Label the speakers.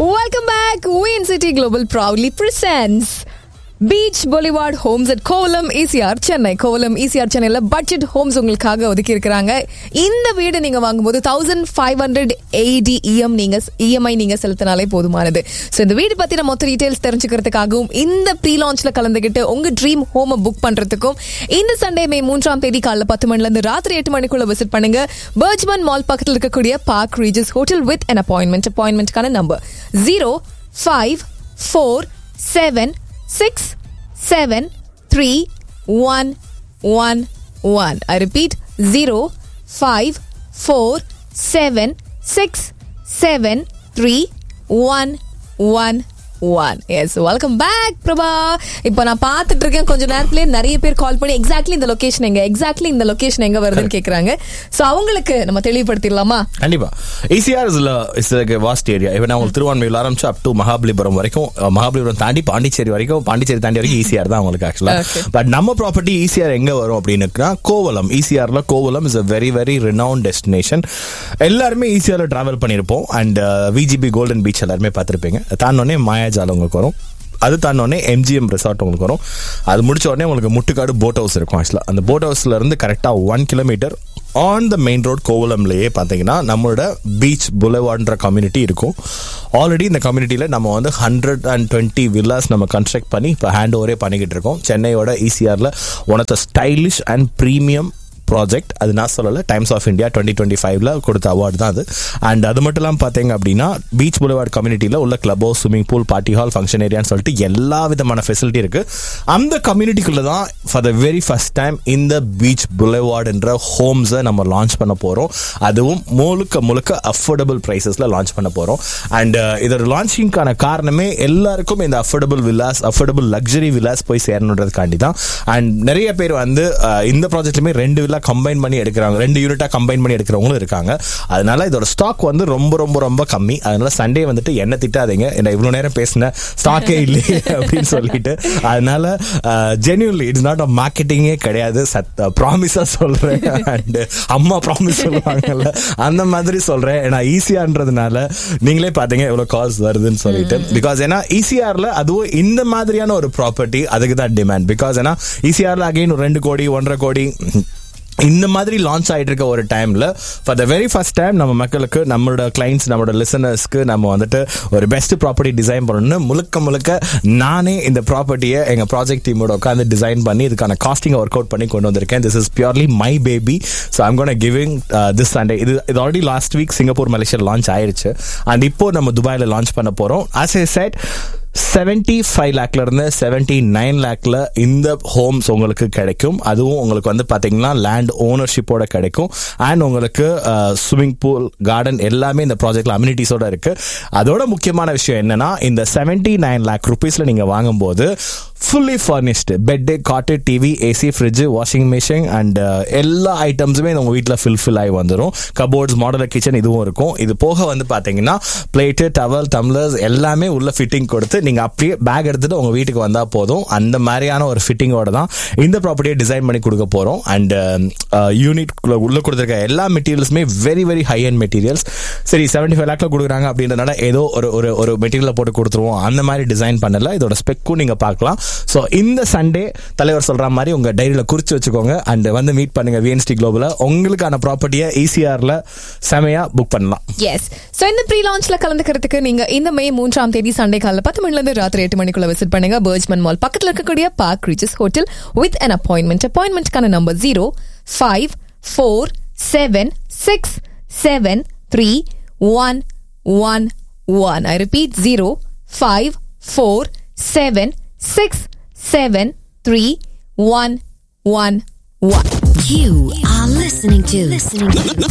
Speaker 1: Welcome back. Win City Global proudly presents beach boulevard homes at Kovalam ECR Chennai Kovalam ECR சென்னையில் budget homes உங்களுக்காக ஒதுக்கி இருக்கிறாங்க இந்த வீடு நீங்க வாங்கும்போது thousand five hundred eighty E M EMI நீங்க செலுத்தினாலே போதுமானது ஸோ இந்த வீடு பத்தின மொத்த டீடைல்ஸ் தெரிஞ்சுக்கிறதுக்காகவும் இந்த ப்ரீ லான்ச்ல கலந்துகிட்டு உங்க ட்ரீம் ஹோமை புக் பண்றதுக்கும் இந்த சண்டே மே மூன்றாம் தேதி காலைல பத்து மணில இருந்து ராத்திரி எட்டு மணிக்குள்ள விசிட் பண்ணுங்க பர்ஜ்மன் மால் பக்கத்தில் இருக்கக்கூடிய park Regis hotel with an appointment அப்பாயின்மெண்ட்கான number zero five four seven six seven three one one one I repeat zero five four seven six seven three one one one yes welcome back Prabha இப்போ நான் பார்த்துட்டு இருக்கேன் கொஞ்ச நேரத்திலே நிறைய பேர் கால் பண்ணி எக்ஸாக்ட்லி இந்த லொகேஷன் எங்க எக்ஸாக்ட்லி இந்த லொகேஷன் எங்க வருதுன்னு கேக்குறாங்க சோ அவங்களுக்கு நம்ம தெளிவுபடுத்திடலாமா
Speaker 2: கண்டிப்பா ECR is is like vast area இப்போ நான் உங்களுக்கு திருவான்மையில் ஆரம்பிச்சு அப் டு மகாபலிபுரம் வரைக்கும் அஹ், மகாபலிபுரம் தாண்டி பாண்டிச்சேரி வரைக்கும் பாண்டிச்சேரி தாண்டி வரைக்கும் ஈசிஆர் தான் உங்களுக்கு ஆக்சுவலா
Speaker 1: Okay.
Speaker 2: பட் நம்ம ப்ராப்பர்ட்டி ஈசிஆர் எங்க வரும் அப்படின்னுக்குனா கோவலம் ஈசிஆர்ல Kovalam is a very very renowned destination எல்லாருமே ஈசிஆர்ல டிராவல் பண்ணியிருப்போம் அண்ட் விஜிபி கோல்டன் பீச் எல்லாருமே பார்த்துருப்பீங்க தாண்டோடனே மாயாஜால் உங்களுக்கு வரும் அது தாண்டோடனே எம்ஜிஎம் ரெசார்ட் உங்களுக்கு வரும் அது முடிச்ச உடனே உங்களுக்கு முட்டுக்காடு போட் ஹவுஸ் இருக்கும் ஆக்சுவலாக அந்த போட் ஹவுஸ்ல இருந்து கரெக்டாக one kilometre on the main road கோவலம்லயே பார்த்தீங்கன்னா நம்மளோட பீச் புலவார்ன்ற கம்யூனிட்டி இருக்கும் ஆல்ரெடி இந்த கம்யூனிட்டியில் நம்ம வந்து ஹண்ட்ரட் அண்ட் டுவெண்ட்டி வில்லாஸ் நம்ம கன்ஸ்ட்ரக்ட் பண்ணி இப்போ ஹேண்ட் ஓவரே பண்ணிக்கிட்டு இருக்கோம் சென்னையோட ஈசிஆரில் one of the stylish and premium project அது நான் சொல்லலை times of India twenty twenty ஃபைவ்ல கொடுத்த அவார்டு தான் அது அண்ட் அது மட்டும் இல்லாமல் பார்த்தீங்க அப்படின்னா பீச் புலவார்டு கம்யூனிட்டியில் உள்ள club house swimming pool party hall function ஏரியான்னு சொல்லிட்டு எல்லா விதமான ஃபெசிலிட்டி இருக்கு அந்த கம்யூனிட்டிக்குள்ள தான் for the very first time இந்த பீச் புலவார்டுன்ற ஹோம்ஸை நம்ம லான்ச் பண்ண போகிறோம் அதுவும் முழுக்க முழுக்க அஃபோர்டபுள் ப்ரைஸஸில் லான்ச் பண்ண போகிறோம் அண்ட் இதோட லான்ச்சிங்கான காரணமே எல்லாருக்கும் இந்த affordable villas affordable luxury villas போய் சேரணுன்றதுக்காண்டி தான் அண்ட் நிறைய பேர் வந்து அஹ், இந்த ப்ராஜெக்ட்லுமே ரெண்டு வில்லா கம்பைன் பண்ணி எடுக்கிறாங்க ரெண்டு யூனிட்டா கம்பைன் பண்ணி எடுக்கிறவங்களும் இருக்காங்க அதனால இதோட ஸ்டாக் வந்து ரொம்ப ரொம்ப ரொம்ப கம்மி அதனால சண்டே வந்துட்டு என்ன திட்டாதீங்க என்ன இவ்வளவு நேரம் பேசின ஸ்டாக்கே இல்லையே அப்படின்னு சொல்லிட்டு அதனால ஜென்யூன்லி இட்ஸ் நாட் அ மார்க்கெட்டிங்கே கிடையாது சத் ப்ராமிஸா சொல்றேன் அண்ட் அம்மா ப்ராமிஸ் சொல்லுவாங்கல்ல அந்த மாதிரி சொல்றேன் ஏன்னா ஈஸியான்றதுனால நீங்களே பாத்தீங்க எவ்வளவு கால்ஸ் வருதுன்னு சொல்லிட்டு பிகாஸ் ஏன்னா ஈசிஆர்ல அதுவும் இந்த மாதிரியான ஒரு ப்ராப்பர்ட்டி அதுக்கு தான் டிமாண்ட் பிகாஸ் ஏன்னா ஈசிஆர்ல அகைன் ஒரு ரெண்டு கோடி ஒன்றரை கோடி இந்த மாதிரி லான்ச் ஆயிட்டு இருக்க ஒரு டைம்ல for the very first time நம்ம மக்களுக்கு நம்மளோட கிளைண்ட்ஸ் நம்மளோட லிசனர்ஸ்க்கு நம்ம வந்துட்டு ஒரு பெஸ்ட் ப்ராப்பர்ட்டி டிசைன் பண்ணணும்னு முழுக்க முழுக்க நானே இந்த ப்ராப்பர்ட்டியை எங்க ப்ராஜெக்ட் டீமோட உட்காந்து டிசைன் பண்ணி இதுக்கான காஸ்டிங் ஒர்க் அவுட் பண்ணி கொண்டு வந்திருக்கேன் this is purely my baby so I'm gonna giving this Sunday இது இது already last week Singapore Malaysia launch ஆயிருச்சு அண்ட் இப்போ நம்ம துபாயில லான்ச் பண்ண போறோம் as a set seventy five லேக்ல இருந்து செவன்டி நைன் லேக்ல இந்த ஹோம்ஸ் உங்களுக்கு கிடைக்கும் அதுவும் உங்களுக்கு வந்து பாத்தீங்கன்னா லேண்ட் ஓனர்ஷிப்போட கிடைக்கும் அண்ட் உங்களுக்கு ஸ்விம்மிங் பூல் கார்டன் எல்லாமே இந்த ப்ராஜெக்ட்ல அம்யூனிட்டிஸோட இருக்கு அதோட முக்கியமான விஷயம் என்னன்னா இந்த செவன்டி நைன் லேக் ருபீஸ்ல நீங்க வாங்கும்போது fully furnished bed cot TV AC fridge washing machine and எல்லா ஐட்டம்ஸுமே உங்க வீட்டில் ஃபில்ஃபில் ஆகி வந்துடும் கபோர்ட்ஸ் மாடலர் கிச்சன் இதுவும் இருக்கும் இது போக வந்து பாத்தீங்கன்னா பிளேட்டு டவல் டம்ளர்ஸ் எல்லாமே உள்ள ஃபிட்டிங் கொடுத்து நீங்க அப்படியே பேக் எடுத்துட்டு உங்க வீட்டுக்கு வந்தா போதும் அந்த மாதிரியான ஒரு ஃபிட்டிங்கோட தான் இந்த ப்ராப்பர்ட்டியை டிசைன் பண்ணி கொடுக்க போறோம் அண்ட் யூனிட் உள்ள கொடுத்துருக்க எல்லா மெட்டீரியல்ஸுமே very very high and materials சரி செவன்டி ஃபைவ் லேக்ல கொடுக்குறாங்க அப்படின்றதுனால ஏதோ ஒரு ஒரு ஒரு மெட்டீரியலை போட்டு கொடுத்துருவோம் அந்த மாதிரி டிசைன் பண்ணல இதோட ஸ்பெக்கும் நீங்க பார்க்கலாம் ஸோ இந்த சண்டே தலைவர் சொல்ற மாதிரி உங்க டைரியில குறிச்சு வச்சுக்கோங்க அண்ட் வந்து மீட் பண்ணுங்க விஎன்ஸ்டி குளோபல உங்களுக்கான ப்ராப்பர்ட்டியை ஈசிஆர்ல செமையா புக் பண்ணலாம்
Speaker 1: எஸ் சோ இந்த ப்ரீ லான்ச்ல கலந்துக்கிறதுக்கு நீங்க இந்த மே மூன்றாம் தேதி சண்டே காலைல பத்து மணில இருந்து ராத்திரி எட்டு மணிக்குள்ள விசிட் பண்ணுங்க பர்ஜ்மன் மால் பக்கத்துல இருக்கக்கூடிய Park Regis hotel with an appointment அப்பாயின்மெண்ட்கான number zero five four seven six seven three one one one I repeat zero five four seven six seven three one one one
Speaker 3: You are listening to listening to